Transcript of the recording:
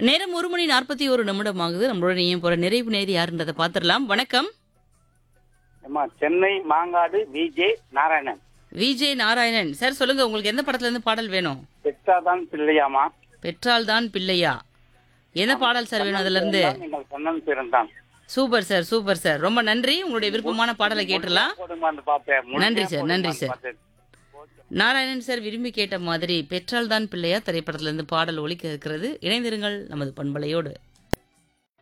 நேரம் ஒரு மணி நாற்பத்தி ஒரு நிமிடம் ஆகுது நம்மளோட நீயும் போற நிறைவு நேர் யாருன்றதை பார்த்துடலாம் வணக்கம் அம்மா Chennai Mangadu V J Narayanan V J Narayanan sir சொல்லுங்க உங்களுக்கு எந்த படத்துல இருந்து பாடல் வேணும் பெற்றாதான் பிள்ளையாமா பெற்றால் தான் பிள்ளையா என்ன பாடல் சார் வேணும் அதுல இருந்து நீங்கள் கண்ணன் பிறந்தான் சூப்பர் சார் சூப்பர் சார் ரொம்ப நன்றி உங்களுடைய விருப்பமான பாடலை கேட்டுடலாம் போடுமான்னு பார்ப்பேன் முழுமையா நன்றி சார், நன்றி போடுமான்னு சார். பார்த்தேன். நாராயணன் சார் விரும்பி கேட்ட மாதிரி பெற்றால் தான் பிள்ளையா திரைப்படத்துல இருந்து பாடல் ஒலிக்க இருக்கிறது இணைந்திருங்கள் நமது பண்பலையோடு